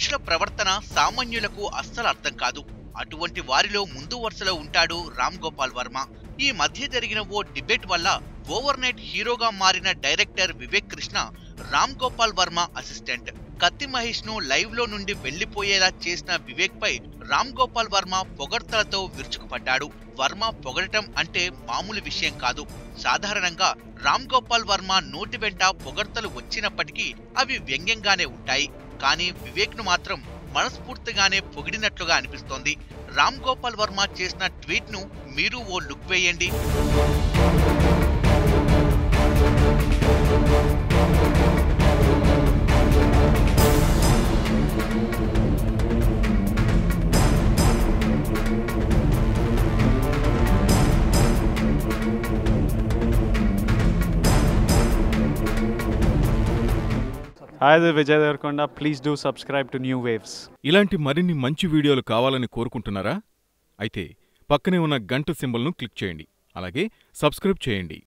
పురుషుల ప్రవర్తన సామాన్యులకు అస్సలు అర్థం కాదు అటువంటి వారిలో ముందు వరుసలో ఉంటాడు రామ్ గోపాల్ వర్మ ఈ మధ్య జరిగిన ఓ డిబేట్ వల్ల ఓవర్ నైట్ హీరోగా మారిన డైరెక్టర్ వివేక్ కృష్ణ రామ్ గోపాల్ వర్మ అసిస్టెంట్ కత్తి మహేష్ ను లైవ్ లో నుండి వెళ్లిపోయేలా చేసిన వివేక్ పై రామ్ గోపాల్ వర్మ పొగడ్తలతో విరుచుకుపడ్డాడు వర్మ పొగడటం అంటే మామూలు విషయం కాదు సాధారణంగా రామ్ గోపాల్ వర్మ నోటి వెంట పొగడ్తలు వచ్చినప్పటికీ అవి వ్యంగ్యంగానే ఉంటాయి కానీ వివేక్ ను మాత్రం మనస్ఫూర్తిగానే పొగిడినట్లుగా అనిపిస్తోంది రామ్ గోపాల్ వర్మ చేసిన ట్వీట్ ను మీరు ఓ లుక్ వేయండి Hi, this is Vijay Devarkonda. Please do subscribe to New Waves. ఇలాంటి మరిన్ని మంచి వీడియోలు కావాలని కోరుకుంటున్నారా అయితే పక్కనే ఉన్న గంట సింబల్ను క్లిక్ చేయండి అలాగే సబ్స్క్రైబ్ చేయండి